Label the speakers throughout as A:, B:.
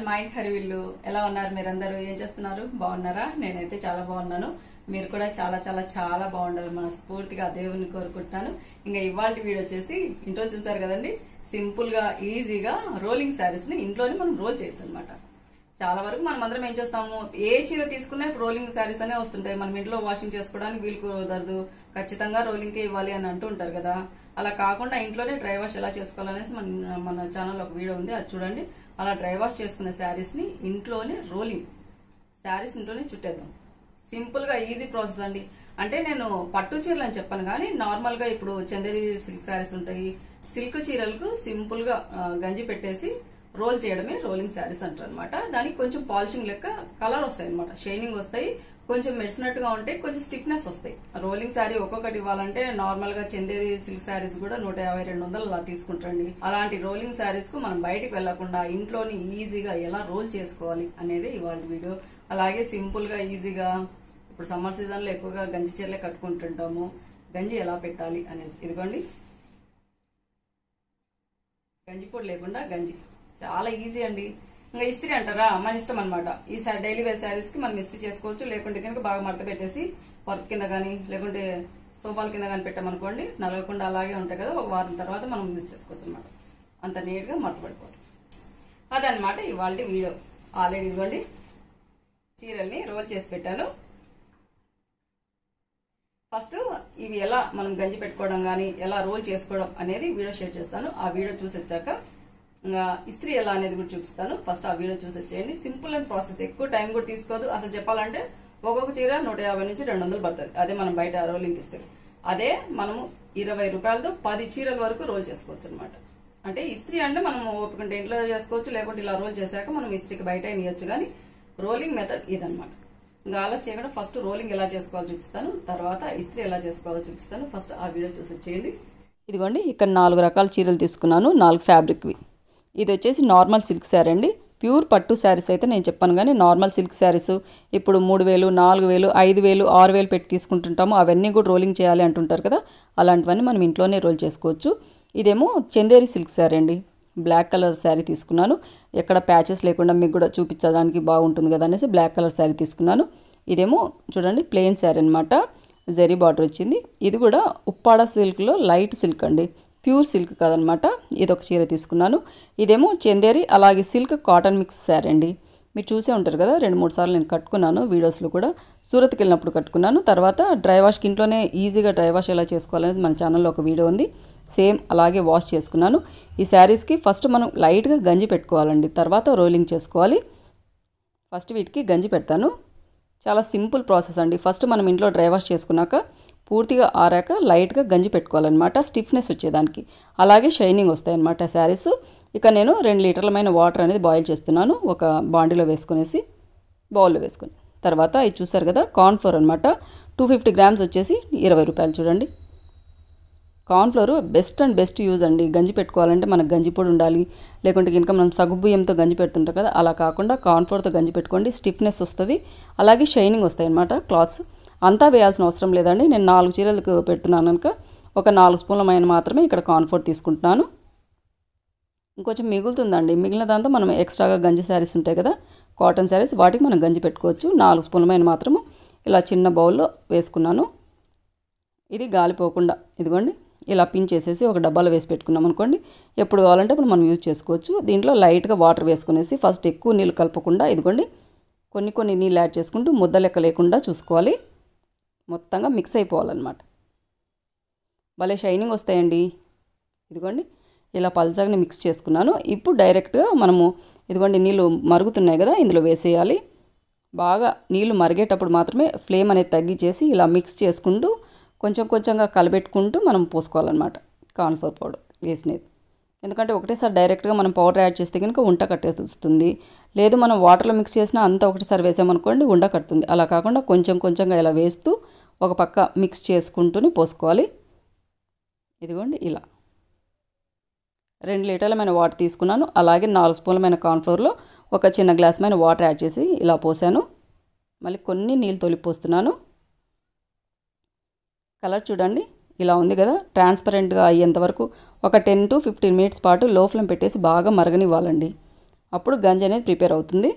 A: మా ఇంటి హరివిల్లు ఎలా ఉన్నారు మీరందరూ ఏం చేస్తున్నారు బాగున్నారా నేనైతే చాలా బాగున్నాను మీరు కూడా చాలా చాలా చాలా బాగుండాలి మనస్ఫూర్తిగా ఆ దేవుని కోరుకుంటున్నాను ఇంకా ఇవాళ వీడియో వచ్చేసి ఇంట్లో చూసారు కదండి సింపుల్ గా ఈజీగా రోలింగ్ శారీస్ ని ఇంట్లోనే మనం రోల్ చేయొచ్చు అనమాట చాలా వరకు మనం అందరం ఏం చేస్తాము ఏ చీర తీసుకున్నా ఇప్పుడు రోలింగ్ శారీస్ అనే వస్తుంటాయి మనం ఇంట్లో వాషింగ్ చేసుకోవడానికి వీలు కుదరదు ఖచ్చితంగా రోలింగ్ కే ఇవ్వాలి అని అంటూ ఉంటారు కదా అలా కాకుండా ఇంట్లోనే డ్రై వాష్ ఎలా చేసుకోవాలనేసి మన మన ఛానల్లో ఒక వీడియో ఉంది అది చూడండి అలా డ్రై వాష్ చేసుకునే శారీస్ ని ఇంట్లోనే రోలింగ్ శారీస్ ఇంట్లోనే చుట్టేద్దాం సింపుల్ గా ఈజీ ప్రాసెస్ అండి అంటే నేను పట్టు చీరలు అని చెప్పాను కానీ నార్మల్ గా ఇప్పుడు చందేరి సిల్క్ శారీస్ ఉంటాయి సిల్క్ చీరలకు సింపుల్ గా ఆ, గంజి పెట్టేసి రోల్ చేయడమే రోలింగ్ శారీస్ అంటారు అనమాట దానికి కొంచెం పాలిషింగ్ లెక్క కలర్ వస్తాయి అనమాట షైనింగ్ వస్తాయి కొంచెం మెరిసినట్టుగా ఉంటాయి కొంచెం స్టిఫ్నెస్ వస్తాయి రోలింగ్ శారీ ఒక్కొక్కటి ఇవ్వాలంటే నార్మల్ గా చందేరి సిల్క్ శారీస్ కూడా నూట యాభై రెండు వందలు అలా తీసుకుంటారండి అలాంటి రోలింగ్ శారీస్ కు మనం బయటికి వెళ్లకుండా ఇంట్లోని ఈజీగా ఎలా రోల్ చేసుకోవాలి అనేది ఇవాళ వీడియో అలాగే సింపుల్ గా ఈజీగా ఇప్పుడు సమ్మర్ సీజన్ లో ఎక్కువగా గంజి చీరలే కట్టుకుంటుంటాము గంజి ఎలా పెట్టాలి అనేసి ఇదిగోండి గంజి పొడి లేకుండా గంజి చాలా ఈజీ అండి ఇంకా ఇస్త్రీ అంటారా మన ఇష్టం అనమాట ఈ డైలీ వేర్ శారీస్ కి మనం ఇస్త్రీ చేసుకోవచ్చు లేకుంటే కనుక బాగా మడత పెట్టేసి వర్క్ కింద కానీ లేకుంటే సోఫాల కింద కానీ పెట్టామనుకోండి నలగకుండా అలాగే ఉంటాయి కదా ఒక వారం తర్వాత మనం యూజ్ చేసుకోవచ్చు అనమాట అంత నీట్ గా మడత పడిపోతుంది అదనమాట ఇవాళ వీడియో ఆల్రెడీ ఇదిగోండి చీరల్ని రోల్ చేసి పెట్టాను ఫస్ట్ ఇవి ఎలా మనం గంజి పెట్టుకోవడం కానీ ఎలా రోల్ చేసుకోవడం అనేది వీడియో షేర్ చేస్తాను ఆ వీడియో చూసి వచ్చాక ఇంకా ఇస్త్రీ ఎలా అనేది కూడా చూపిస్తాను ఫస్ట్ ఆ వీడియో చూసి వచ్చేయండి సింపుల్ అండ్ ప్రాసెస్ ఎక్కువ టైం కూడా తీసుకోదు అసలు చెప్పాలంటే ఒక్కొక్క చీర నూట యాభై నుంచి రెండు వందలు పడుతుంది అదే మనం బయట రోలింగ్ ఇస్తే అదే మనము ఇరవై రూపాయలతో పది చీరల వరకు రోల్ చేసుకోవచ్చు అనమాట అంటే ఇస్త్రీ అంటే మనం ఓపుకుంటే ఇంట్లో చేసుకోవచ్చు లేకుంటే ఇలా రోల్ చేశాక మనం ఇస్త్రీకి బయట ఇవ్వచ్చు కానీ రోలింగ్ మెథడ్ ఇదనమాట ఇంకా ఆలస్యం చేయకుండా ఫస్ట్ రోలింగ్ ఎలా చేసుకోవాలో చూపిస్తాను తర్వాత ఇస్త్రీ ఎలా చేసుకోవాలో చూపిస్తాను ఫస్ట్ ఆ వీడియో చూసి వచ్చేయండి ఇదిగోండి ఇక్కడ నాలుగు రకాల చీరలు తీసుకున్నాను నాలుగు ఫ్యాబ్రిక్వి ఇది వచ్చేసి నార్మల్ సిల్క్ శారీ అండి ప్యూర్ పట్టు శారీస్ అయితే నేను చెప్పాను కానీ నార్మల్ సిల్క్ శారీస్ ఇప్పుడు మూడు వేలు నాలుగు వేలు ఐదు వేలు ఆరు వేలు పెట్టి తీసుకుంటుంటాము అవన్నీ కూడా రోలింగ్ చేయాలి అంటుంటారు కదా అలాంటివన్నీ మనం ఇంట్లోనే రోల్ చేసుకోవచ్చు ఇదేమో చందేరి సిల్క్ శారీ అండి బ్లాక్ కలర్ శారీ తీసుకున్నాను ఎక్కడ ప్యాచెస్ లేకుండా మీకు కూడా చూపించడానికి బాగుంటుంది కదా అనేసి బ్లాక్ కలర్ శారీ తీసుకున్నాను ఇదేమో చూడండి ప్లెయిన్ శారీ అనమాట జరీ బార్డర్ వచ్చింది ఇది కూడా ఉప్పాడ సిల్క్లో లైట్ సిల్క్ అండి ప్యూర్ సిల్క్ కాదనమాట ఇది ఒక చీర తీసుకున్నాను ఇదేమో చందేరి అలాగే సిల్క్ కాటన్ మిక్స్ శారీ అండి మీరు చూసే ఉంటారు కదా రెండు మూడు సార్లు నేను కట్టుకున్నాను వీడియోస్లో కూడా సూరత్కి వెళ్ళినప్పుడు కట్టుకున్నాను తర్వాత డ్రై వాష్కి ఇంట్లోనే ఈజీగా డ్రై వాష్ ఎలా చేసుకోవాలనేది మన ఛానల్లో ఒక వీడియో ఉంది సేమ్ అలాగే వాష్ చేసుకున్నాను ఈ శారీస్కి ఫస్ట్ మనం లైట్గా గంజి పెట్టుకోవాలండి తర్వాత రోలింగ్ చేసుకోవాలి ఫస్ట్ వీటికి గంజి పెడతాను చాలా సింపుల్ ప్రాసెస్ అండి ఫస్ట్ మనం ఇంట్లో డ్రై వాష్ చేసుకున్నాక పూర్తిగా ఆరాక లైట్గా గంజి పెట్టుకోవాలన్నమాట స్టిఫ్నెస్ వచ్చేదానికి అలాగే షైనింగ్ వస్తాయన్నమాట శారీస్ ఇక నేను రెండు లీటర్లమైన వాటర్ అనేది బాయిల్ చేస్తున్నాను ఒక బాండీలో వేసుకునేసి బౌల్లో వేసుకుని తర్వాత ఇది చూసారు కదా కార్న్ ఫ్లోర్ అనమాట టూ ఫిఫ్టీ గ్రామ్స్ వచ్చేసి ఇరవై రూపాయలు చూడండి cornflour best and best use అండి గంజి పెట్టుకోవాలంటే మనకు గంజి పొడి ఉండాలి లేకుంటే కనుక మనం సగ్గుబియ్యంతో గంజి పెడుతుంటాం కదా అలా కాకుండా కార్న్ఫ్లోర్తో గంజి పెట్టుకోండి స్టిఫ్నెస్ వస్తుంది అలాగే షైనింగ్ వస్తాయి అన్నమాట క్లాత్స్ అంతా వేయాల్సిన అవసరం లేదండి నేను నాలుగు చీరలకు పెడుతున్నాను కనుక ఒక నాలుగు స్పూన్ల మైన మాత్రమే ఇక్కడ కార్న్ఫ్లోర్ తీసుకుంటున్నాను ఇంకొంచెం మిగులుతుందండి మిగిలిన దాంతో మనం ఎక్స్ట్రాగా గంజి శారీస్ ఉంటాయి కదా కాటన్ శారీస్ వాటికి మనం గంజి పెట్టుకోవచ్చు నాలుగు స్పూన్ల మైన మాత్రము ఇలా చిన్న బౌల్లో వేసుకున్నాను ఇది గాలిపోకుండా ఇదిగోండి ఇలా పిన్ చేసేసి ఒక డబ్బాలో వేసి పెట్టుకున్నాం అనుకోండి ఎప్పుడు కావాలంటే అప్పుడు మనం యూజ్ చేసుకోవచ్చు దీంట్లో లైట్గా వాటర్ వేసుకునేసి ఫస్ట్ ఎక్కువ నీళ్ళు కలపకుండా ఇదిగోండి కొన్ని కొన్ని నీళ్ళు యాడ్ చేసుకుంటూ ముద్ద లెక్క లేకుండా చూసుకోవాలి మొత్తంగా మిక్స్ అయిపోవాలన్నమాట భలే షైనింగ్ వస్తాయండి ఇదిగోండి ఇలా పల్చగానే మిక్స్ చేసుకున్నాను ఇప్పుడు డైరెక్ట్గా మనము ఇదిగోండి నీళ్ళు మరుగుతున్నాయి కదా ఇందులో వేసేయాలి బాగా నీళ్ళు మరిగేటప్పుడు మాత్రమే ఫ్లేమ్ అనేది తగ్గించేసి ఇలా మిక్స్ చేసుకుంటూ కొంచెం కొంచెంగా కలబెట్టుకుంటూ మనం పోసుకోవాలన్నమాట కార్న్ఫ్లోర్ పౌడర్ వేసినది ఎందుకంటే ఒకటేసారి డైరెక్ట్గా మనం పౌడర్ యాడ్ చేస్తే కనుక ఉంట కట్టేస్తుంది లేదు మనం వాటర్లో మిక్స్ చేసినా అంతా ఒకటేసారి వేసామనుకోండి ఉండ కడుతుంది అలా కాకుండా కొంచెం కొంచెంగా ఇలా వేస్తూ ఒక పక్క మిక్స్ చేసుకుంటూనే పోసుకోవాలి ఇదిగోండి ఇలా రెండు లీటర్లమైన వాటర్ తీసుకున్నాను అలాగే నాలుగు స్పూన్లమైన కార్న్ఫ్లోర్లో ఒక చిన్న గ్లాస్ మైన వాటర్ యాడ్ చేసి ఇలా పోసాను మళ్ళీ కొన్ని నీళ్ళు తొలిపోస్తున్నాను కలర్ చూడండి ఇలా ఉంది కదా ట్రాన్స్పరెంట్గా అయ్యేంత వరకు ఒక టెన్ టు ఫిఫ్టీన్ మినిట్స్ పాటు లో ఫ్లేమ్ పెట్టేసి బాగా మరగనివ్వాలండి అప్పుడు గంజి అనేది ప్రిపేర్ అవుతుంది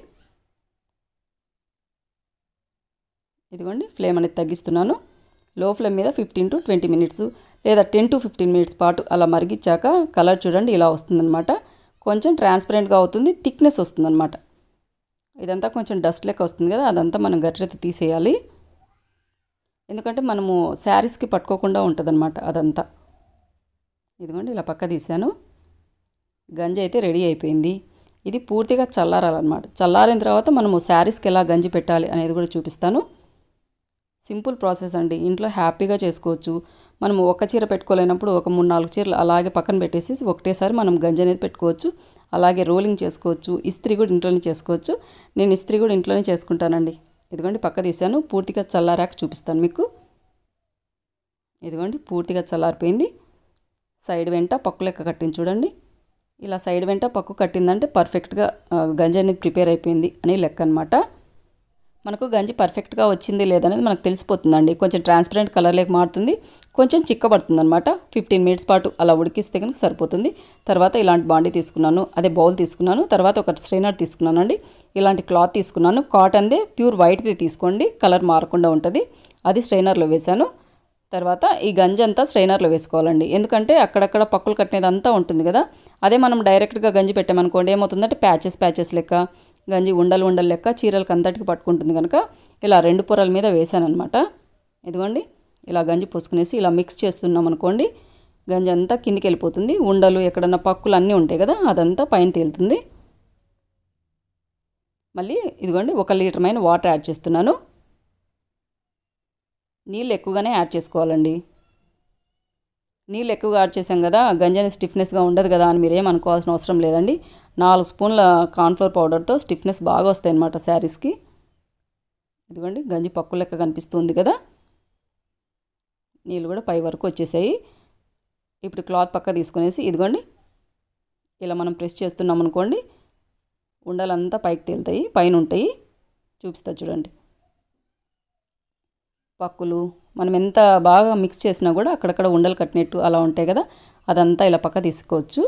A: ఇదిగోండి ఫ్లేమ్ అనేది తగ్గిస్తున్నాను లో ఫ్లేమ్ మీద ఫిఫ్టీన్ టు ట్వంటీ మినిట్స్ లేదా టెన్ టు ఫిఫ్టీన్ మినిట్స్ పాటు అలా మరిగించాక కలర్ చూడండి ఇలా వస్తుందన్నమాట కొంచెం ట్రాన్స్పరెంట్గా అవుతుంది థిక్నెస్ వస్తుందన్నమాట ఇదంతా కొంచెం డస్ట్ లెక్క వస్తుంది కదా అదంతా మనం గట్రెత్తి తీసేయాలి ఎందుకంటే మనము శారీస్కి పట్టుకోకుండా ఉంటుందన్నమాట అదంతా ఇదిగోండి ఇలా పక్క తీసాను గంజి అయితే రెడీ అయిపోయింది ఇది పూర్తిగా చల్లారాలన్నమాట చల్లారిన తర్వాత మనము శారీస్కి ఎలా గంజి పెట్టాలి అనేది కూడా చూపిస్తాను సింపుల్ ప్రాసెస్ అండి ఇంట్లో హ్యాపీగా చేసుకోవచ్చు మనం ఒక చీర పెట్టుకోలేనప్పుడు ఒక మూడు నాలుగు చీరలు అలాగే పక్కన పెట్టేసి ఒకటేసారి మనం గంజి అనేది పెట్టుకోవచ్చు అలాగే రోలింగ్ చేసుకోవచ్చు ఇస్త్రీ కూడా ఇంట్లోనే చేసుకోవచ్చు నేను ఇస్త్రీ కూడా ఇంట్లోనే చేసుకుంటానండి ఇదిగోండి పక్క తీసాను పూర్తిగా చల్లారాక చూపిస్తాను మీకు ఇదిగోండి పూర్తిగా చల్లారిపోయింది సైడ్ వెంట పక్కు లెక్క కట్టింది చూడండి ఇలా సైడ్ వెంట పక్కు కట్టిందంటే పర్ఫెక్ట్గా ఆ, గంజి అనేది ప్రిపేర్ అయిపోయింది అని లెక్క అనమాట మనకు గంజి పర్ఫెక్ట్గా వచ్చింది లేదనేది మనకు తెలిసిపోతుందండి కొంచెం ట్రాన్స్పరెంట్ కలర్ లేక మారుతుంది కొంచెం చిక్కబడుతుంది అనమాట ఫిఫ్టీన్ మినిట్స్ పాటు అలా ఉడికిస్తే కనుక సరిపోతుంది తర్వాత ఇలాంటి బాండీ తీసుకున్నాను అదే బౌల్ తీసుకున్నాను తర్వాత ఒక స్ట్రైనర్ తీసుకున్నానండి ఇలాంటి క్లాత్ తీసుకున్నాను కాటన్దే ప్యూర్ వైట్ది తీసుకోండి కలర్ మారకుండా ఉంటుంది అది స్ట్రైనర్లో వేశాను తర్వాత ఈ గంజి అంతా స్ట్రైనర్లో వేసుకోవాలండి ఎందుకంటే అక్కడక్కడ పక్కులు కట్టినది అంతా ఉంటుంది కదా అదే మనం డైరెక్ట్గా గంజి పెట్టామనుకోండి ఏమవుతుందంటే ప్యాచెస్ ప్యాచెస్ లెక్క గంజి ఉండలు ఉండలు లెక్క చీరలకు అంతటికి పట్టుకుంటుంది కనుక ఇలా రెండు పొరల మీద వేసాను అనమాట ఇదిగోండి ఇలా గంజి పోసుకునేసి ఇలా మిక్స్ చేస్తున్నాం అనుకోండి గంజి అంతా కిందికి వెళ్ళిపోతుంది ఉండలు ఎక్కడన్నా పక్కులు అన్నీ ఉంటాయి కదా అదంతా పైన తేలుతుంది మళ్ళీ ఇదిగోండి ఒక లీటర్మైన వాటర్ యాడ్ చేస్తున్నాను నీళ్ళు ఎక్కువగానే యాడ్ చేసుకోవాలండి నీళ్ళు ఎక్కువగా యాడ్ చేసాం కదా గంజని స్టిఫ్నెస్గా ఉండదు కదా అని మీరు ఏమనుకోవాల్సిన అవసరం లేదండి నాలుగు స్పూన్ల కార్న్ఫ్లోర్ పౌడర్తో స్టిఫ్నెస్ బాగా వస్తాయి అన్నమాట శారీస్కి ఇదిగోండి గంజి పక్కు లెక్క కనిపిస్తుంది కదా నీళ్ళు కూడా పై వరకు వచ్చేసాయి ఇప్పుడు క్లాత్ పక్క తీసుకునేసి ఇదిగోండి ఇలా మనం ప్రెస్ చేస్తున్నాం అనుకోండి ఉండలంతా పైకి తేలుతాయి పైన ఉంటాయి చూపిస్తా చూడండి పక్కులు మనం ఎంత బాగా మిక్స్ చేసినా కూడా అక్కడక్కడ ఉండలు కట్టినట్టు అలా ఉంటాయి కదా అదంతా ఇలా పక్క తీసుకోవచ్చు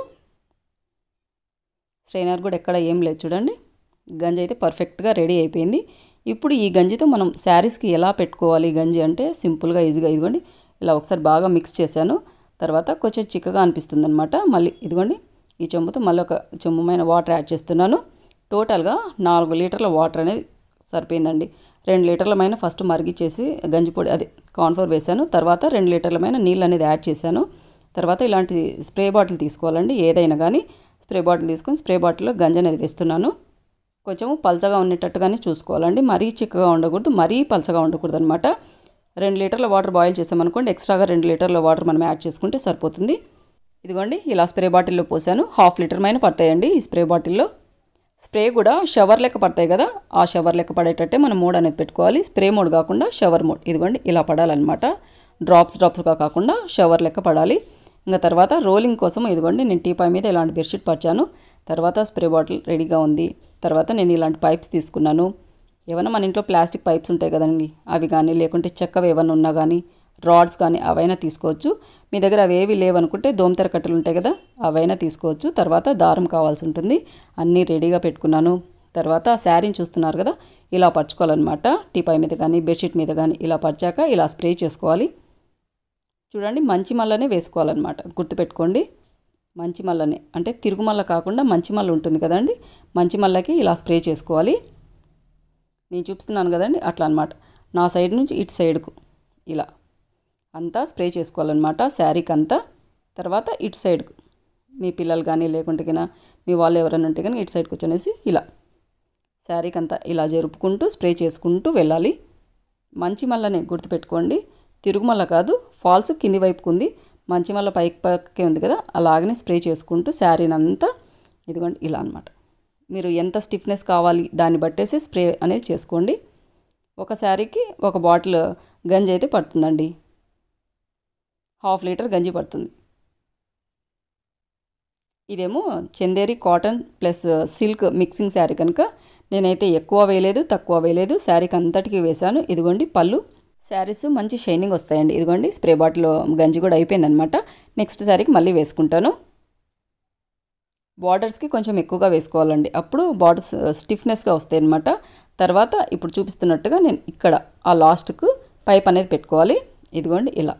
A: స్ట్రైనర్ కూడా ఎక్కడ ఏం లేదు చూడండి గంజి అయితే పర్ఫెక్ట్గా రెడీ అయిపోయింది ఇప్పుడు ఈ గంజితో మనం శారీస్కి ఎలా పెట్టుకోవాలి ఈ గంజి అంటే సింపుల్గా ఈజీగా ఇదిగోండి ఇలా ఒకసారి బాగా మిక్స్ చేశాను తర్వాత కొంచెం చిక్కగా అనిపిస్తుంది అనమాట మళ్ళీ ఇదిగోండి ఈ చెంబుతో మళ్ళీ ఒక చెంబుమైన వాటర్ యాడ్ చేస్తున్నాను టోటల్గా నాలుగు లీటర్ల వాటర్ అనేది సరిపోయిందండి రెండు లీటర్లమైన ఫస్ట్ మరిగిచ్చేసి గంజిపొడి అదే కార్న్ఫ్లోర్ వేశాను తర్వాత రెండు లీటర్లమైన నీళ్ళు అనేది యాడ్ చేశాను తర్వాత ఇలాంటి స్ప్రే బాటిల్ తీసుకోవాలండి ఏదైనా కానీ స్ప్రే బాటిల్ తీసుకొని స్ప్రే బాటిల్లో గంజి అనేది వేస్తున్నాను కొంచెం పల్చగా ఉండేటట్టుగానే చూసుకోవాలండి మరీ చిక్కగా ఉండకూడదు మరీ పల్చగా ఉండకూడదు అనమాట రెండు లీటర్ల వాటర్ బాయిల్ చేసామనుకోండి ఎక్స్ట్రాగా రెండు లీటర్ల వాటర్ మనం యాడ్ చేసుకుంటే సరిపోతుంది ఇదిగోండి ఇలా స్ప్రే బాటిల్లో పోసాను హాఫ్ లీటర్ మైన పడతాయండి ఈ స్ప్రే బాటిల్లో స్ప్రే కూడా షవర్ లెక్క పడతాయి కదా ఆ షవర్ లెక్క పడేటట్టే మనం మోడ్ అనేది పెట్టుకోవాలి స్ప్రే మోడ్ కాకుండా షవర్ మోడ్ ఇదిగోండి ఇలా పడాలన్నమాట డ్రాప్స్ డ్రాప్స్గా కాకుండా షవర్ లెక్క పడాలి ఇంకా తర్వాత రోలింగ్ కోసం ఇదిగోండి నేను టీపాయ్ మీద ఇలాంటి బెడ్షీట్ పరిచాను తర్వాత స్ప్రే బాటిల్ రెడీగా ఉంది తర్వాత నేను ఇలాంటి పైప్స్ తీసుకున్నాను ఏమైనా మన ఇంట్లో ప్లాస్టిక్ పైప్స్ ఉంటాయి కదండి అవి కానీ లేకుంటే చెక్కవి ఏమైనా ఉన్నా కానీ రాడ్స్ కానీ అవైనా తీసుకోవచ్చు మీ దగ్గర అవి ఏవి లేవనుకుంటే దోమతెర కట్టెలు ఉంటాయి కదా అవైనా తీసుకోవచ్చు తర్వాత దారం కావాల్సి ఉంటుంది అన్నీ రెడీగా పెట్టుకున్నాను తర్వాత శారీని చూస్తున్నారు కదా ఇలా పరచుకోవాలన్నమాట టీపాయ్ మీద కానీ బెడ్షీట్ మీద కానీ ఇలా పరిచాక ఇలా స్ప్రే చేసుకోవాలి చూడండి మంచి మల్లనే వేసుకోవాలన్నమాట గుర్తుపెట్టుకోండి మంచి మల్లనే అంటే తిరుగుమల్ల కాకుండా మంచి మల్ల ఉంటుంది కదండి మంచి మల్లకి ఇలా స్ప్రే చేసుకోవాలి నేను చూపిస్తున్నాను కదండి అట్లా అనమాట నా సైడ్ నుంచి ఇటు సైడ్కు ఇలా అంతా స్ప్రే చేసుకోవాలన్నమాట శారీకి అంతా తర్వాత ఇటు సైడ్కు మీ పిల్లలు కానీ లేకుంటే కన్నా మీ వాళ్ళు ఎవరైనా ఉంటే కానీ ఇటు సైడ్కి వచ్చనేసి ఇలా శారీకి అంతా ఇలా జరుపుకుంటూ స్ప్రే చేసుకుంటూ వెళ్ళాలి మంచి మల్లనే గుర్తుపెట్టుకోండి తిరుగుమల్ల కాదు ఫాల్స్ కింది వైపుకు ఉంది మంచి మల్ల పైకి పైకే ఉంది కదా అలాగనే స్ప్రే చేసుకుంటూ శారీని అంతా ఇదిగోండి ఇలా అనమాట మీరు ఎంత స్టిఫ్నెస్ కావాలి దాన్ని బట్టేసి స్ప్రే అనేది చేసుకోండి ఒక శారీకి ఒక బాటిల్ గంజి అయితే పడుతుందండి హాఫ్ లీటర్ గంజి పడుతుంది ఇదేమో Chanderi cotton plus silk mixing sari కనుక నేనైతే ఎక్కువ వేయలేదు తక్కువ వేయలేదు శారీకి అంతటికి వేశాను ఇదిగోండి పళ్ళు శారీస్ మంచి షైనింగ్ వస్తాయండి ఇదిగోండి స్ప్రే బాటిల్ గంజి కూడా అయిపోయిందనమాట నెక్స్ట్ శారీకి మళ్ళీ వేసుకుంటాను బార్డర్స్కి కొంచెం ఎక్కువగా వేసుకోవాలండి అప్పుడు బార్డర్స్ స్టిఫ్నెస్గా వస్తాయి అనమాట తర్వాత ఇప్పుడు చూపిస్తున్నట్టుగా నేను ఇక్కడ ఆ లాస్ట్కు పైప్ అనేది పెట్టుకోవాలి ఇదిగోండి ఇలా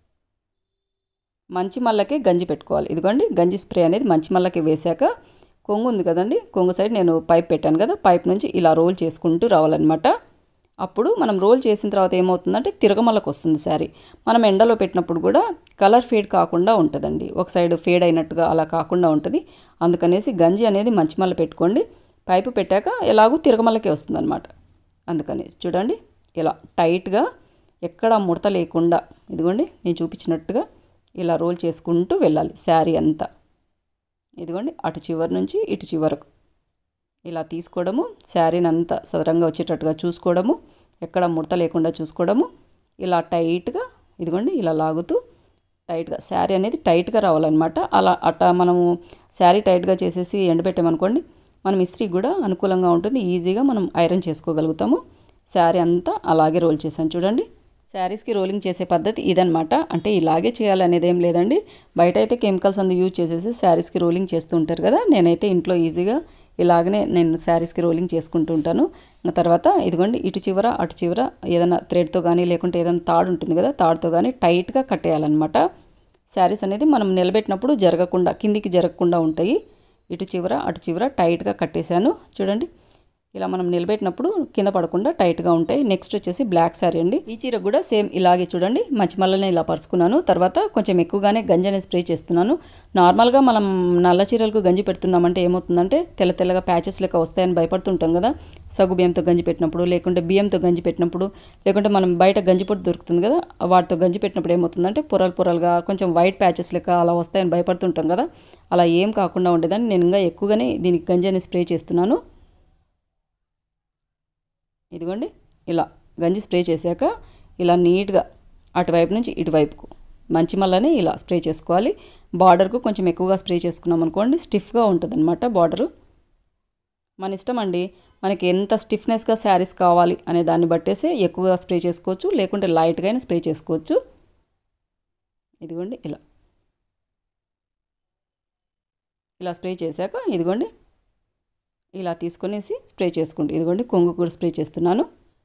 A: మంచి మల్లకి గంజి పెట్టుకోవాలి ఇదిగోండి గంజి స్ప్రే అనేది మంచి మల్లకి వేశాక కొంగు ఉంది కదండి కొంగు సైడ్ నేను పైప్ పెట్టాను కదా పైప్ నుంచి ఇలా రోల్ చేసుకుంటూ రావాలన్నమాట అప్పుడు మనం రోల్ చేసిన తర్వాత ఏమవుతుందంటే తిరగమలకు వస్తుంది శారీ మనం ఎండలో పెట్టినప్పుడు కూడా కలర్ ఫేడ్ కాకుండా ఉంటుందండి ఒక సైడ్ ఫేడ్ అయినట్టుగా అలా కాకుండా ఉంటుంది అందుకనేసి గంజి అనేది మంచి మల్ల పెట్టుకోండి పైపు పెట్టాక ఎలాగూ తిరగమల్లకే వస్తుందన్నమాట అందుకని చూడండి ఇలా టైట్గా ఎక్కడ ముడత లేకుండా ఇదిగోండి నేను చూపించినట్టుగా ఇలా రోల్ చేసుకుంటూ వెళ్ళాలి శారీ అంతా ఇదిగోండి అటు చివరి నుంచి ఇటు చివరకు ఇలా తీసుకోవడము శారీని అంతా సదరంగా వచ్చేటట్టుగా చూసుకోవడము ఎక్కడ ముడత లేకుండా చూసుకోవడము ఇలా టైట్గా ఇదిగోండి ఇలా లాగుతూ టైట్గా శారీ అనేది టైట్గా రావాలన్నమాట అలా అట్లా మనము శారీ టైట్గా చేసేసి ఎండబెట్టామనుకోండి మనం ఇస్త్రీ కూడా అనుకూలంగా ఉంటుంది ఈజీగా మనం ఐరన్ చేసుకోగలుగుతాము శారీ అంతా అలాగే రోల్ చేశాను చూడండి శారీస్కి రోలింగ్ చేసే పద్ధతి ఇదనమాట అంటే ఇలాగే చేయాలనేది ఏం లేదండి బయట అయితే కెమికల్స్ అందు యూజ్ చేసేసి శారీస్కి రోలింగ్ చేస్తూ ఉంటారు కదా నేనైతే ఇంట్లో ఈజీగా ఇలాగనే నేను శారీస్కి రోలింగ్ చేసుకుంటూ ఉంటాను ఇంకా తర్వాత ఇదిగోండి ఇటు చివర అటు చివర ఏదైనా థ్రెడ్తో కానీ లేకుంటే ఏదైనా తాడు ఉంటుంది కదా తాడుతో కానీ టైట్గా కట్టేయాలన్నమాట శారీస్ అనేది మనం నిలబెట్టినప్పుడు జరగకుండా కిందికి జరగకుండా ఉంటాయి ఇటు చివర అటు చివర టైట్గా కట్టేశాను చూడండి ఇలా మనం నిలబెట్టినప్పుడు కింద పడకుండా టైట్గా ఉంటాయి నెక్స్ట్ వచ్చేసి బ్లాక్ శారీ అండి ఈ చీర కూడా సేమ్ ఇలాగే చూడండి మంచి మల్లనే ఇలా పరుచుకున్నాను తర్వాత కొంచెం ఎక్కువగానే గంజి అనేది స్ప్రే చేస్తున్నాను నార్మల్గా మనం నల్ల చీరలకు గంజి పెడుతున్నామంటే ఏమవుతుందంటే తెల్ల తెల్లగా ప్యాచెస్ లెక్క వస్తాయని భయపడుతుంటాం కదా సగ్గు బియ్యంతో గంజి పెట్టినప్పుడు లేకుంటే బియ్యంతో గంజి పెట్టినప్పుడు లేకుంటే మనం బయట గంజి పొట్టు దొరుకుతుంది కదా వాటితో గంజి పెట్టినప్పుడు ఏమవుతుందంటే పొరలు పొరలుగా కొంచెం వైట్ ప్యాచెస్ లెక్క అలా వస్తాయని భయపడుతుంటాం కదా అలా ఏం కాకుండా ఉండేదని నేను ఇంకా ఎక్కువగానే దీనికి గంజి అనేది స్ప్రే చేస్తున్నాను ఇదిగోండి ఇలా గంజి స్ప్రే చేశాక ఇలా నీట్గా అటువైపు నుంచి ఇటువైపుకు మంచి మల్లనే ఇలా స్ప్రే చేసుకోవాలి బార్డర్కు కొంచెం ఎక్కువగా స్ప్రే చేసుకున్నాం అనుకోండి స్టిఫ్గా ఉంటుంది అనమాట బార్డరు మన ఇష్టం అండి మనకి ఎంత స్టిఫ్నెస్గా శారీస్ కావాలి అనే దాన్ని బట్టేసే ఎక్కువగా స్ప్రే చేసుకోవచ్చు లేకుంటే లైట్గా అయినా స్ప్రే చేసుకోవచ్చు ఇదిగోండి ఇలా ఇలా స్ప్రే చేశాక ఇదిగోండి ఇలా తీసుకొనేసి స్ప్రే చేసుకుంటూ ఇదిగోండి కొంగు కూడా స్ప్రే చేస్తున్నాను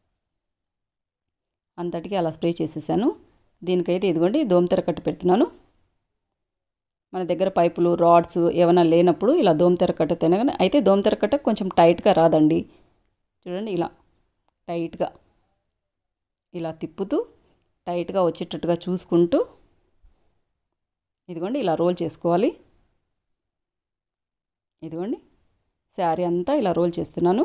A: అంతటికి అలా స్ప్రే చేసేసాను దీనికైతే ఇదిగోండి దోమతెర కట్టు పెడుతున్నాను మన దగ్గర పైపులు రాడ్స్ ఏమైనా లేనప్పుడు ఇలా దోమతెర కట్టుతేనే కానీ అయితే దోమతెర కట్ట కొంచెం టైట్గా రాదండి చూడండి ఇలా టైట్గా ఇలా తిప్పుతూ టైట్గా వచ్చేటట్టుగా చూసుకుంటూ ఇదిగోండి ఇలా రోల్ చేసుకోవాలి ఇదిగోండి శారీ అంతా ఇలా రోల్ చేస్తున్నాను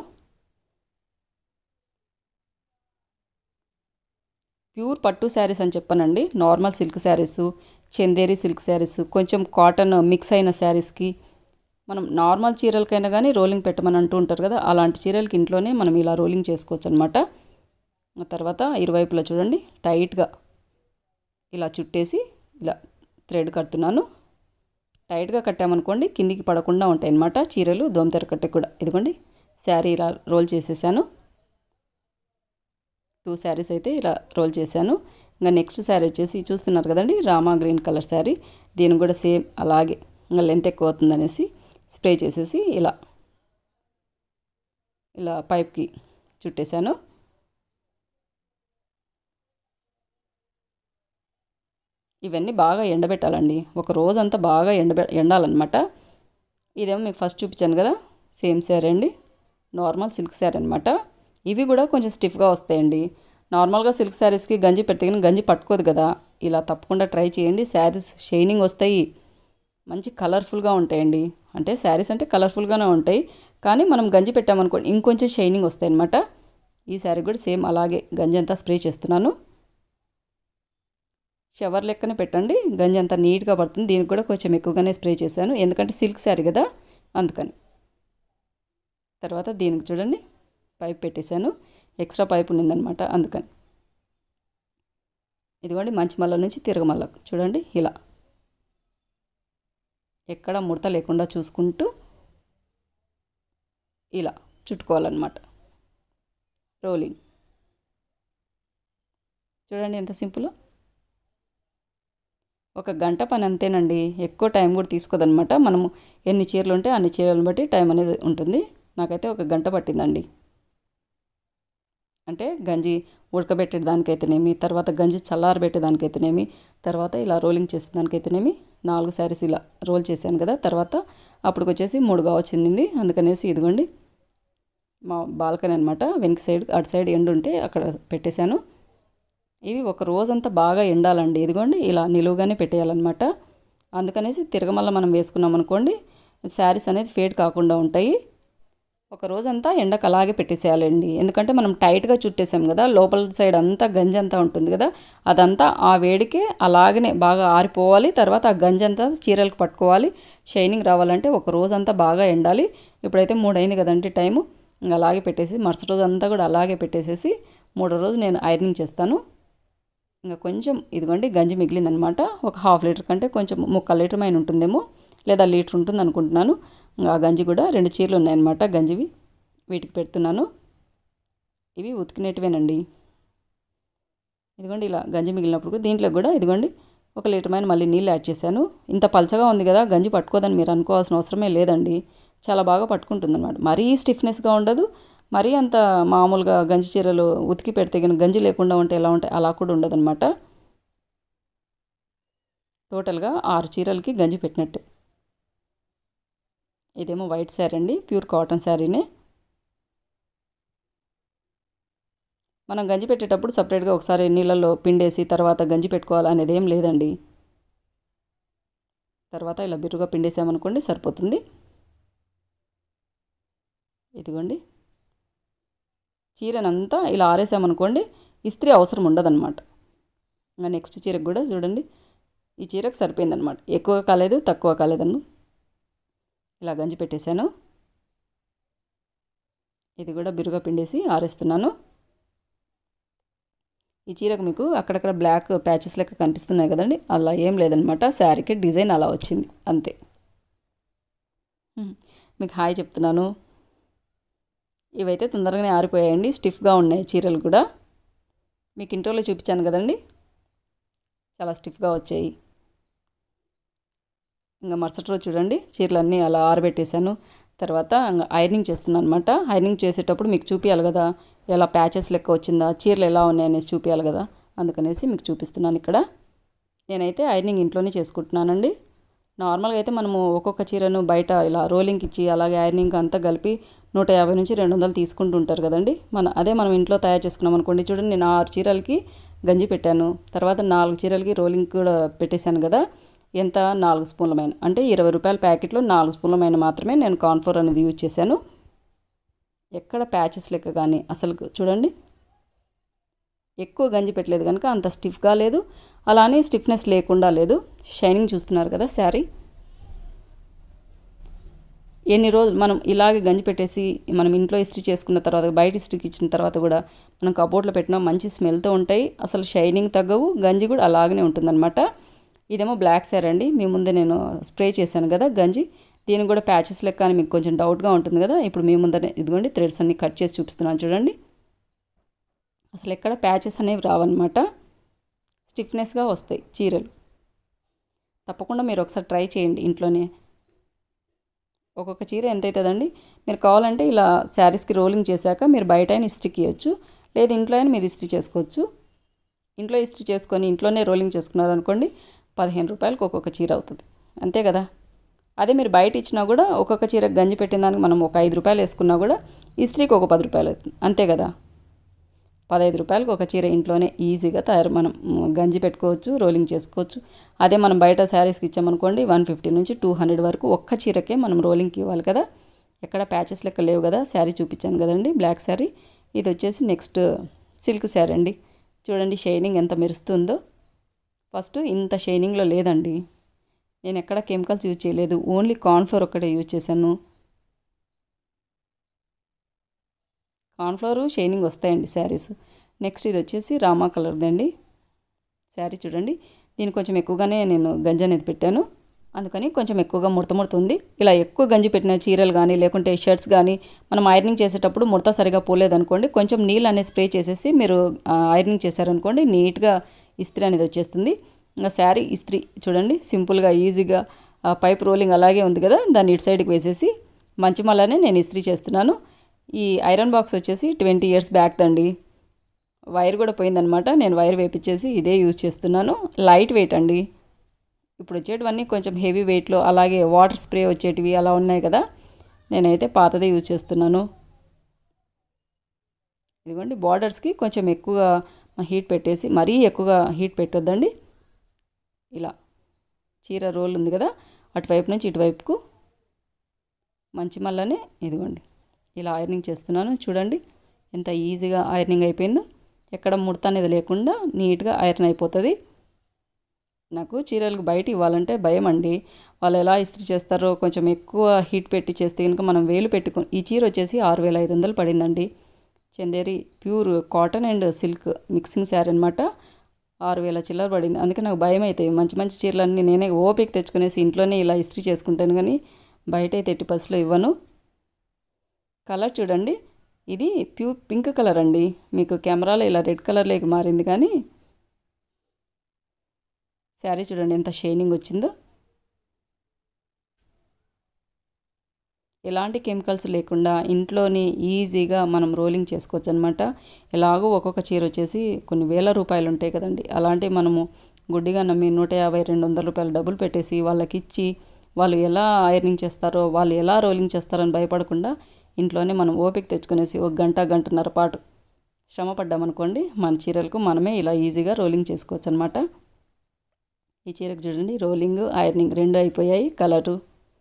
A: ప్యూర్ పట్టు శారీస్ అని చెప్పానండి normal silk saris Chanderi silk saris కొంచెం కాటన్ మిక్స్ అయిన శారీస్కి మనం నార్మల్ చీరలకైనా కానీ రోలింగ్ పెట్టమని అంటూ ఉంటారు కదా అలాంటి చీరలకి ఇంట్లోనే మనం ఇలా రోలింగ్ చేసుకోవచ్చు అనమాట తర్వాత ఇరువైపులా చూడండి టైట్గా ఇలా చుట్టేసి ఇలా థ్రెడ్ కడుతున్నాను టైట్గా కట్టామనుకోండి కిందికి పడకుండా ఉంటాయి అన్నమాట చీరలు దోమతెర కట్టే కూడా ఇదిగోండి శారీ ఇలా రోల్ చేసేసాను టూ శారీస్ అయితే ఇలా రోల్ చేశాను ఇంకా నెక్స్ట్ శారీ వచ్చేసి చూస్తున్నారు కదండి రామా గ్రీన్ కలర్ శారీ దీని కూడా సేమ్ అలాగే ఇంకా లెంత్ ఎక్కువ అవుతుందనేసి స్ప్రే చేసేసి ఇలా ఇలా పైప్కి చుట్టేశాను ఇవన్నీ బాగా ఎండబెట్టాలండి ఒక రోజంతా బాగా ఎండబె ఎండాలన్నమాట ఇదేమో మీకు ఫస్ట్ చూపించాను కదా సేమ్ శారీ అండి నార్మల్ సిల్క్ శారీ అనమాట ఇవి కూడా కొంచెం స్టిఫ్గా వస్తాయండి నార్మల్గా సిల్క్ శారీస్కి గంజి పెడితే కానీ గంజి పట్టుకోదు కదా ఇలా తప్పకుండా ట్రై చేయండి శారీస్ షైనింగ్ వస్తాయి మంచి కలర్ఫుల్గా ఉంటాయండి అంటే శారీస్ అంటే కలర్ఫుల్గానే ఉంటాయి కానీ మనం గంజి పెట్టామనుకోండి ఇంకొంచెం షైనింగ్ వస్తాయి అనమాట ఈ శారీ కూడా సేమ్ అలాగే గంజి అంతా స్ప్రే చేస్తున్నాను షవర్ లెక్కనే పెట్టండి గంజి అంతా నీట్గా పడుతుంది దీనికి కూడా కొంచెం ఎక్కువగానే స్ప్రే చేశాను ఎందుకంటే సిల్క్ శారీ కదా అందుకని తర్వాత దీనికి చూడండి పైప్ పెట్టేశాను ఎక్స్ట్రా పైప్ ఉండిందనమాట అందుకని ఇదిగోండి మంచి మల్ల నుంచి తిరగమల్ల చూడండి ఇలా ఎక్కడ ముడత లేకుండా చూసుకుంటూ ఇలా చుట్టుకోవాలన్నమాట రోలింగ్ చూడండి ఎంత సింపుల్ ఒక గంట పని అంతేనండి ఎక్కువ టైం కూడా తీసుకోదనమాట మనము ఎన్ని చీరలు ఉంటే అన్ని చీరలను బట్టి టైం అనేది ఉంటుంది నాకైతే ఒక గంట పట్టిందండి అంటే గంజి ఉడకబెట్టే దానికైతేనేమి తర్వాత గంజి చల్లారబెట్టే దానికైతేనేమి తర్వాత ఇలా రోలింగ్ చేసే దానికైతేనేమి నాలుగు శారీస్ ఇలా రోల్ చేశాను కదా తర్వాత అప్పటికి వచ్చేసి మూడుగా వచ్చింది అందుకనేసి ఇదిగోండి మా బాల్కనీ అనమాట వెనక సైడ్ అటు సైడ్ ఎండు ఉంటే అక్కడ పెట్టేశాను ఇవి ఒక రోజంతా బాగా ఎండాలండి ఇదిగోండి ఇలా నిలువుగానే పెట్టేయాలన్నమాట అందుకనేసి తిరగమల్ల మనం వేసుకున్నాం అనుకోండి శారీస్ అనేది ఫేడ్ కాకుండా ఉంటాయి ఒక రోజంతా ఎండకు అలాగే పెట్టేసేయాలండి ఎందుకంటే మనం టైట్గా చుట్టేసాం కదా లోపల సైడ్ అంతా గంజి అంతా ఉంటుంది కదా అదంతా ఆ వేడికే అలాగనే బాగా ఆరిపోవాలి తర్వాత ఆ గంజి అంతా చీరలకు పట్టుకోవాలి షైనింగ్ రావాలంటే ఒక రోజంతా బాగా ఎండాలి ఇప్పుడైతే మూడైంది కదండి టైము ఇంకా అలాగే పెట్టేసి మరుసటి రోజు అంతా కూడా అలాగే పెట్టేసేసి మూడో రోజు నేను ఐరనింగ్ చేస్తాను ఇంకా కొంచెం ఇదిగోండి గంజి మిగిలిందనమాట ఒక హాఫ్ లీటర్ కంటే కొంచెం ముక్కలు లీటర్ మైన ఉంటుందేమో లేదా లీటర్ ఉంటుంది అనుకుంటున్నాను ఇంకా ఆ గంజి కూడా రెండు చీరలు ఉన్నాయన్నమాట గంజివి వీటికి పెడుతున్నాను ఇవి ఉతికినట్టువేనండి ఇదిగోండి ఇలా గంజి మిగిలినప్పుడు కూడా దీంట్లో కూడా ఇదిగోండి ఒక లీటర్ మైన మళ్ళీ నీళ్ళు యాడ్ చేశాను ఇంత పలచగా ఉంది కదా గంజి పట్టుకోదని మీరు అనుకోవాల్సిన అవసరమే లేదండి చాలా బాగా పట్టుకుంటుంది అనమాట మరీ స్టిఫ్నెస్గా ఉండదు మరీ అంత మామూలుగా గంజి చీరలు ఉతికి పెడితే కానీ గంజి లేకుండా ఉంటే ఎలా ఉంటాయి అలా కూడా ఉండదు అనమాట టోటల్గా ఆరు చీరలకి గంజి పెట్టినట్టు ఇదేమో వైట్ శారీ అండి ప్యూర్ కాటన్ శారీనే మనం గంజి పెట్టేటప్పుడు సపరేట్గా ఒకసారి నీళ్ళల్లో పిండేసి తర్వాత గంజి పెట్టుకోవాలి అనేది ఏం లేదండి తర్వాత ఇలా బిరుగా పిండేసామనుకోండి సరిపోతుంది ఇదిగోండి చీరనంతా ఇలా ఆరేసామనుకోండి ఇస్త్రీ అవసరం ఉండదన్నమాట ఇంకా నెక్స్ట్ చీరకు కూడా చూడండి ఈ చీరకు సరిపోయిందనమాట ఎక్కువ కాలేదు తక్కువ కాలేదన్ను ఇలా గంజి పెట్టేశాను ఇది కూడా బిరుగా పిండేసి ఆరేస్తున్నాను ఈ చీరకు మీకు అక్కడక్కడ బ్లాక్ ప్యాచెస్ లెక్క కనిపిస్తున్నాయి కదండి అలా ఏం లేదనమాట శారీకి డిజైన్ అలా వచ్చింది అంతే మీకు హాయ్ చెప్తున్నాను ఇవైతే తొందరగానే ఆరిపోయాయండి స్టిఫ్గా ఉన్నాయి చీరలు కూడా మీకు ఇంట్రోలో చూపించాను కదండి చాలా స్టిఫ్గా వచ్చాయి ఇంకా మరుసటి రోజు చూడండి చీరలన్నీ అలా ఆరబెట్టేశాను తర్వాత ఐరనింగ్ చేస్తున్నాను అనమాట ఐరనింగ్ చేసేటప్పుడు మీకు చూపించాలి కదా ఎలా ప్యాచెస్ లెక్క వచ్చిందా చీరలు ఎలా ఉన్నాయనేసి చూపించాలి కదా అందుకనేసి మీకు చూపిస్తున్నాను ఇక్కడ నేనైతే ఐరనింగ్ ఇంట్లోనే చేసుకుంటున్నానండి నార్మల్గా అయితే మనము ఒక్కొక్క చీరను బయట ఇలా రోలింగ్కి ఇచ్చి అలాగే ఐరనింగ్ అంతా కలిపి నూట యాభై నుంచి రెండు వందలు తీసుకుంటూ ఉంటారు కదండి మన అదే మనం ఇంట్లో తయారు చేసుకున్నాం అనుకోండి చూడండి నేను ఆరు చీరలకి గంజి పెట్టాను తర్వాత నాలుగు చీరలకి రోలింగ్ కూడా పెట్టేశాను కదా ఎంత నాలుగు స్పూన్లమైన అంటే ఇరవై రూపాయల ప్యాకెట్లో నాలుగు స్పూన్లమైన మాత్రమే నేను కార్న్ఫ్లోర్ అనేది యూజ్ చేశాను ఎక్కడ ప్యాచెస్ లెక్క కానీ అసలు చూడండి ఎక్కువ గంజి పెట్టలేదు కనుక అంత స్టిఫ్గా లేదు అలానే స్టిఫ్నెస్ లేకుండా లేదు షైనింగ్ చూస్తున్నారు కదా శారీ ఎన్ని రోజులు మనం ఇలాగే గంజి పెట్టేసి మనం ఇంట్లో ఇస్త్రీ చేసుకున్న తర్వాత బయట ఇస్త్రీకి ఇచ్చిన తర్వాత కూడా మనం కబోర్డ్లో పెట్టినా మంచి స్మెల్తో ఉంటాయి అసలు షైనింగ్ తగ్గవు గంజి కూడా అలాగనే ఉంటుందన్నమాట ఇదేమో బ్లాక్ శారీ అండి మీ ముందే నేను స్ప్రే చేశాను కదా గంజి దీనికి కూడా ప్యాచెస్ లెక్క అని మీకు కొంచెం డౌట్గా ఉంటుంది కదా ఇప్పుడు మీ ముందర ఇదిగోండి థ్రెడ్స్ అన్ని కట్ చేసి చూపిస్తున్నాను చూడండి అసలు ఎక్కడ ప్యాచెస్ అనేవి రావన్నమాట స్టిఫ్నెస్గా వస్తాయి చీరలు తప్పకుండా మీరు ఒకసారి ట్రై చేయండి ఇంట్లోనే ఒక్కొక్క చీర ఎంత అవుతుందండి మీరు కావాలంటే ఇలా శారీస్కి రోలింగ్ చేశాక మీరు బయట అయినా ఇస్త్రీకి ఇవ్వచ్చు లేదు ఇంట్లో అయినా మీరు ఇస్త్రీ చేసుకోవచ్చు ఇంట్లో ఇస్త్రీ చేసుకొని ఇంట్లోనే రోలింగ్ చేసుకున్నారు అనుకోండి పదిహేను రూపాయలకు ఒక్కొక్క చీర అవుతుంది అంతే కదా అదే మీరు బయట ఇచ్చినా కూడా ఒక్కొక్క చీర గంజి పెట్టిన దానికి మనం ఒక ఐదు రూపాయలు వేసుకున్నా కూడా ఇస్త్రీకి ఒక పది రూపాయలు అవుతుంది అంతే కదా పదహైదు రూపాయలకు ఒక చీర ఇంట్లోనే ఈజీగా తయారు మనం గంజి పెట్టుకోవచ్చు రోలింగ్ చేసుకోవచ్చు అదే మనం బయట శారీస్కి ఇచ్చామనుకోండి వన్ ఫిఫ్టీ నుంచి టూ హండ్రెడ్ వరకు ఒక్క చీరకే మనం రోలింగ్కి ఇవ్వాలి కదా ఎక్కడ ప్యాచెస్ లెక్క లేవు కదా శారీ చూపించాను కదండి బ్లాక్ శారీ ఇది వచ్చేసి నెక్స్ట్ సిల్క్ శారీ అండి చూడండి షైనింగ్ ఎంత మెరుస్తుందో ఫస్ట్ ఇంత షైనింగ్లో లేదండి నేను ఎక్కడ కెమికల్స్ యూజ్ చేయలేదు ఓన్లీ కార్న్ఫ్లోర్ ఒక్కటే యూజ్ చేశాను కార్న్ఫ్లవర్ షైనింగ్ వస్తాయండి శారీస్ నెక్స్ట్ ఇది వచ్చేసి రామా కలర్ది అండి శారీ చూడండి దీన్ని కొంచెం ఎక్కువగానే నేను గంజి అనేది పెట్టాను అందుకని కొంచెం ఎక్కువగా ముడత ముడత ఉంది ఇలా ఎక్కువ గంజి పెట్టిన చీరలు కానీ లేకుంటే షర్ట్స్ కానీ మనం ఐరనింగ్ చేసేటప్పుడు ముడత సరిగా పోలేదనుకోండి కొంచెం నీళ్ళు అనేది స్ప్రే చేసేసి మీరు ఐరనింగ్ చేశారనుకోండి నీట్గా ఇస్త్రీ అనేది వచ్చేస్తుంది ఇంకా శారీ ఇస్త్రీ చూడండి సింపుల్గా ఈజీగా ఆ పైప్ రోలింగ్ అలాగే ఉంది కదా దాన్ని ఇటు సైడ్కి వేసేసి మంచిమల్లనే నేను ఇస్త్రీ చేస్తున్నాను ఈ ఐరన్ బాక్స్ వచ్చేసి ట్వంటీ ఇయర్స్ బ్యాక్ దండి వైర్ కూడా పోయిందనమాట నేను వైర్ వేపించేసి ఇదే యూజ్ చేస్తున్నాను లైట్ వెయిట్ అండి ఇప్పుడు వచ్చేటివన్నీ కొంచెం హెవీ వెయిట్లో అలాగే వాటర్ స్ప్రే వచ్చేటివి అలా ఉన్నాయి కదా నేనైతే పాతదే యూజ్ చేస్తున్నాను ఇదిగోండి బార్డర్స్కి కొంచెం ఎక్కువగా హీట్ పెట్టేసి మరీ ఎక్కువగా హీట్ పెట్టొద్దండి ఇలా చీర రోల్ ఉంది కదా అటువైపు నుంచి ఇటువైపుకు మంచి మల్లనే ఇదిగోండి ఇలా ఐరనింగ్ చేస్తున్నాను చూడండి ఎంత ఈజీగా ఐరనింగ్ అయిపోయిందో ఎక్కడ ముడత అనేది లేకుండా నీట్గా ఐరన్ అయిపోతుంది నాకు చీరలకు బయట ఇవ్వాలంటే భయం అండి వాళ్ళు ఎలా ఇస్త్రీ చేస్తారో కొంచెం ఎక్కువ హీట్ పెట్టి చేస్తే కనుక మనం వేలు పెట్టుకు ఈ చీర వచ్చేసి ఆరు వేల ఐదు వందలు పడిందండి Chanderi pure cotton and silk mixing sari అనమాట ఆరు వేల చిల్లర పడింది అందుకే నాకు భయం అవుతాయి మంచి మంచి చీరలన్నీ నేనే ఓపిక తెచ్చుకునేసి ఇంట్లోనే ఇలా ఇస్త్రీ చేసుకుంటాను కానీ బయట అయితే ఎట్టి పసులో ఇవ్వను కలర్ చూడండి ఇది ప్యూర్ పింక్ కలర్ అండి మీకు కెమెరాలో ఇలా రెడ్ కలర్లోకి మారింది కానీ శారీ చూడండి ఎంత షైనింగ్ వచ్చిందో ఎలాంటి కెమికల్స్ లేకుండా ఇంట్లోని ఈజీగా మనం రోలింగ్ చేసుకోవచ్చు అనమాట ఎలాగో ఒక్కొక్క చీర వచ్చేసి కొన్ని వేల రూపాయలు ఉంటాయి కదండి అలాంటివి మనము గుడ్డిగా నమ్మి నూట యాభై రెండు వందల రూపాయలు డబ్బులు పెట్టేసి వాళ్ళకి ఇచ్చి వాళ్ళు ఎలా ఐరనింగ్ చేస్తారో వాళ్ళు ఎలా రోలింగ్ చేస్తారో అని భయపడకుండా ఇంట్లోనే మనం ఓపిక తెచ్చుకునేసి ఒక గంట గంటన్నర పాటు శ్రమ పడ్డామనుకోండి మన చీరలకు మనమే ఇలా ఈజీగా రోలింగ్ చేసుకోవచ్చు అనమాట ఈ చీరకు చూడండి రోలింగ్ ఐరనింగ్ రెండు అయిపోయాయి కలరు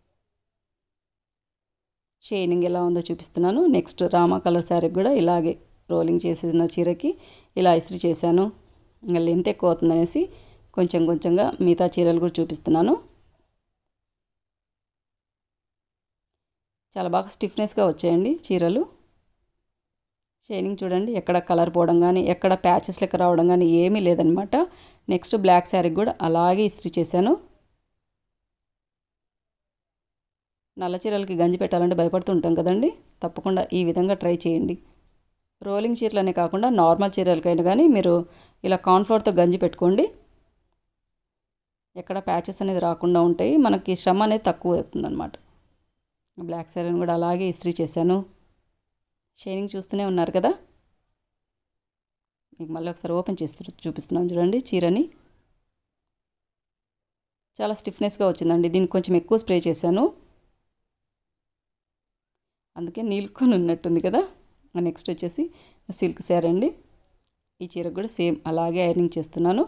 A: షైనింగ్ ఎలా ఉందో చూపిస్తున్నాను నెక్స్ట్ రామా కలర్ శారీకి కూడా ఇలాగే రోలింగ్ చేసిన చీరకి ఇలా ఇస్త్రీ చేశాను ఇంకా లెంత్ ఎక్కువ అవుతుందనేసి కొంచెం కొంచెంగా మిగతా చీరలు కూడా చూపిస్తున్నాను చాలా బాగా స్టిఫ్నెస్గా వచ్చాయండి చీరలు షైనింగ్ చూడండి ఎక్కడ కలర్ పోవడం కానీ ఎక్కడ ప్యాచెస్ లెక్క రావడం కానీ ఏమీ లేదనమాట నెక్స్ట్ బ్లాక్ శారీకి కూడా అలాగే ఇస్త్రీ చేశాను నల్ల చీరలకి గంజి పెట్టాలంటే భయపడుతూ ఉంటాం కదండి తప్పకుండా ఈ విధంగా ట్రై చేయండి రోలింగ్ చీరలనే కాకుండా నార్మల్ చీరలకైనా కానీ మీరు ఇలా కార్న్ఫ్లోర్తో గంజి పెట్టుకోండి ఎక్కడ ప్యాచెస్ అనేది రాకుండా ఉంటాయి మనకి శ్రమ అనేది తక్కువ అవుతుందన్నమాట బ్లాక్ శారీని కూడా అలాగే ఇస్త్రీ చేశాను షైనింగ్ చూస్తూనే ఉన్నారు కదా మీకు మళ్ళీ ఒకసారి ఓపెన్ చేస్తూ చూపిస్తున్నాను చూడండి చీరని చాలా స్టిఫ్నెస్గా వచ్చిందండి దీనికి కొంచెం ఎక్కువ స్ప్రే చేశాను అందుకే నీలుకొని ఉన్నట్టుంది కదా నెక్స్ట్ వచ్చేసి సిల్క్ శారీ అండి ఈ చీరకు కూడా సేమ్ అలాగే ఐరనింగ్ చేస్తున్నాను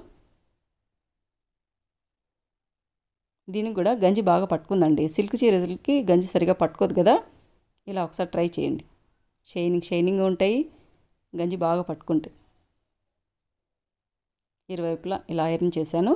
A: దీనికి కూడా గంజి బాగా పట్టుకుందండి సిల్క్ చీరలకి గంజి సరిగా పట్టుకోదు కదా ఇలా ఒకసారి ట్రై చేయండి షైనింగ్ షైనింగ్ ఉంటాయి గంజి బాగా పట్టుకుంటాయి ఇరువైపులా ఇలా ఐరన్ చేశాను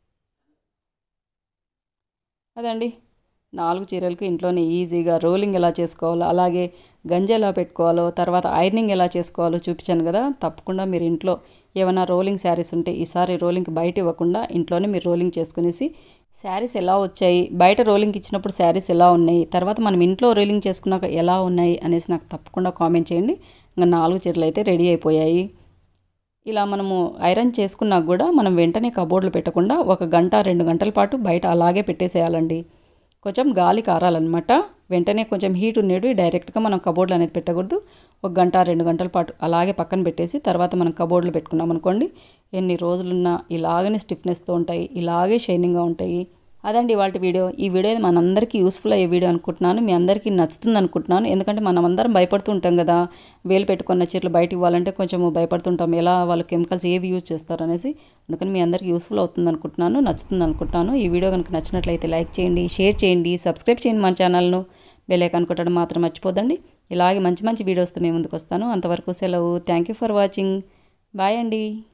A: అదండి నాలుగు చీరలకు ఇంట్లోనే ఈజీగా రోలింగ్ ఎలా చేసుకోవాలో అలాగే గంజి ఎలా పెట్టుకోవాలో తర్వాత ఐరనింగ్ ఎలా చేసుకోవాలో చూపించాను కదా తప్పకుండా మీరు ఇంట్లో ఏమైనా రోలింగ్ శారీస్ ఉంటే ఈసారి రోలింగ్కి బయట ఇవ్వకుండా ఇంట్లోనే మీరు రోలింగ్ చేసుకునేసి శారీస్ ఎలా వచ్చాయి బయట రోలింగ్కి ఇచ్చినప్పుడు శారీస్ ఎలా ఉన్నాయి తర్వాత మనం ఇంట్లో రోలింగ్ చేసుకున్నాక ఎలా ఉన్నాయి అనేసి నాకు తప్పకుండా కామెంట్ చేయండి ఇంకా నాలుగు చీరలు అయితే రెడీ అయిపోయాయి ఇలా మనము ఐరన్ చేసుకున్నాక కూడా మనం వెంటనే కబోర్డ్లో పెట్టకుండా ఒక గంట రెండు గంటల పాటు బయట అలాగే పెట్టేసేయాలండి కొంచెం గాలి కారాలన్నమాట వెంటనే కొంచెం హీట్ ఉండేవి డైరెక్ట్గా మనం కబోర్డ్లో అనేది పెట్టకూడదు ఒక గంట రెండు గంటల పాటు అలాగే పక్కన పెట్టేసి తర్వాత మనం కబోర్డ్లో పెట్టుకున్నాం అనుకోండి ఎన్ని రోజులున్నా ఇలాగనే స్టిఫ్నెస్తో ఉంటాయి ఇలాగే షైనింగ్గా ఉంటాయి అదండి వాళ్ళ వీడియో ఈ వీడియో మనందరికీ యూస్ఫుల్ అయ్యే వీడియో అనుకుంటున్నాను మీ అందరికీ నచ్చుతుంది అనుకుంటున్నాను ఎందుకంటే మనం అందరం భయపడుతూ ఉంటాం కదా వేలు పెట్టుకున్న చీరలు బయట ఇవ్వాలంటే కొంచెం భయపడుతుంటాం ఎలా వాళ్ళు కెమికల్స్ ఏవి యూజ్ చేస్తారు అనేసి అందుకని మీ అందరికీ యూస్ఫుల్ అవుతుంది అనుకుంటున్నాను నచ్చుతుంది అనుకుంటున్నాను ఈ వీడియో కనుక నచ్చినట్లయితే లైక్ చేయండి షేర్ చేయండి సబ్స్క్రైబ్ చేయండి మన ఛానల్ను బెల్లైకాన్ కొట్టడం మాత్రం మర్చిపోదండి ఇలాగే మంచి మంచి వీడియోస్తో మేము ముందుకు వస్తాను అంతవరకు సెలవు thank you for watching bye అండి